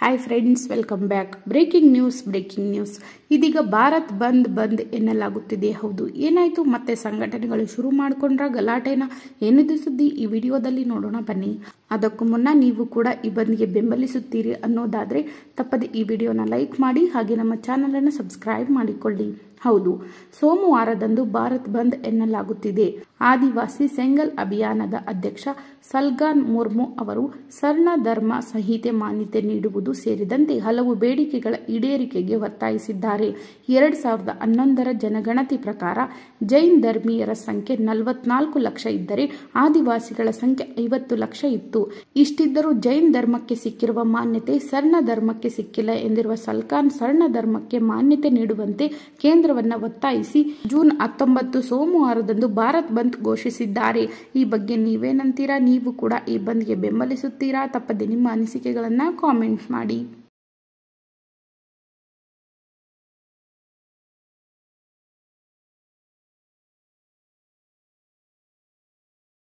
hi friends welcome back breaking news breaking news ಇದೀಗ ಭಾರತ್ ಬಂದ್ ಬಂದ್ ಎನ್ನಲಾಗುತ್ತಿದೆ ಹೌದು ಏನಾಯ್ತು ಮತ್ತೆ ಸಂಘಟನೆಗಳು ಶುರು ಮಾಡಿಕೊಂಡ್ರ ಗಲಾಟೆನ ಏನಿದು ಸುದ್ದಿ ಈ ವಿಡಿಯೋದಲ್ಲಿ ನೋಡೋಣ ಬನ್ನಿ ಅದಕ್ಕೂ ಮುನ್ನ ನೀವು ಕೂಡ ಈ ಬಂದ್ಗೆ ಬೆಂಬಲಿಸುತ್ತೀರಿ ಅನ್ನೋದಾದ್ರೆ ತಪ್ಪದೆ ಈ ವಿಡಿಯೋನ ಲೈಕ್ ಮಾಡಿ ಹಾಗೆ ನಮ್ಮ ಚಾನಲ್ ಅನ್ನು ಸಬ್ಸ್ಕ್ರೈಬ್ ಮಾಡಿಕೊಳ್ಳಿ ಹೌದು ಸೋಮವಾರದಂದು ಭಾರತ್ ಬಂದ್ ಎನ್ನಲಾಗುತ್ತಿದೆ ಆದಿವಾಸಿ ಸೆಂಗಲ್ ಅಭಿಯಾನದ ಅಧ್ಯಕ್ಷ ಸಲ್ಗಾನ್ ಮುರ್ಮು ಅವರು ಸರ್ಣ ಧರ್ಮ ಸಂಹಿತೆ ಮಾನ್ಯತೆ ನೀಡುವುದು ಸೇರಿದಂತೆ ಹಲವು ಬೇಡಿಕೆಗಳ ಈಡೇರಿಕೆಗೆ ಒತ್ತಾಯಿಸಿದ್ದಾರೆ ಎರಡ್ ಸಾವಿರದ ಹನ್ನೊಂದರ ಜನಗಣತಿ ಪ್ರಕಾರ ಜೈನ್ ಧರ್ಮೀಯರ ಸಂಖ್ಯೆ ನಲವತ್ನಾಲ್ಕು ಲಕ್ಷ ಇದ್ದರೆ ಆದಿವಾಸಿಗಳ ಸಂಖ್ಯೆ ಐವತ್ತು ಲಕ್ಷ ಇತ್ತು ಇಷ್ಟಿದ್ದರೂ ಜೈನ್ ಧರ್ಮಕ್ಕೆ ಸಿಕ್ಕಿರುವ ಮಾನ್ಯತೆ ಸರ್ಣ ಧರ್ಮಕ್ಕೆ ಸಿಕ್ಕಿಲ್ಲ ಎಂದಿರುವ ಸಲ್ಕಾನ್ ಸರ್ಣ ಧರ್ಮಕ್ಕೆ ಮಾನ್ಯತೆ ನೀಡುವಂತೆ ಕೇಂದ್ರವನ್ನ ಒತ್ತಾಯಿಸಿ ಜೂನ್ ಹತ್ತೊಂಬತ್ತು ಸೋಮವಾರದಂದು ಭಾರತ್ ಬಂದ್ ಘೋಷಿಸಿದ್ದಾರೆ ಈ ಬಗ್ಗೆ ನೀವೇನಂತೀರಾ ನೀವು ಕೂಡ ಈ ಬಂದ್ಗೆ ಬೆಂಬಲಿಸುತ್ತೀರಾ ತಪ್ಪದೆ ನಿಮ್ಮ ಅನಿಸಿಕೆಗಳನ್ನ ಕಾಮೆಂಟ್ ಮಾಡಿ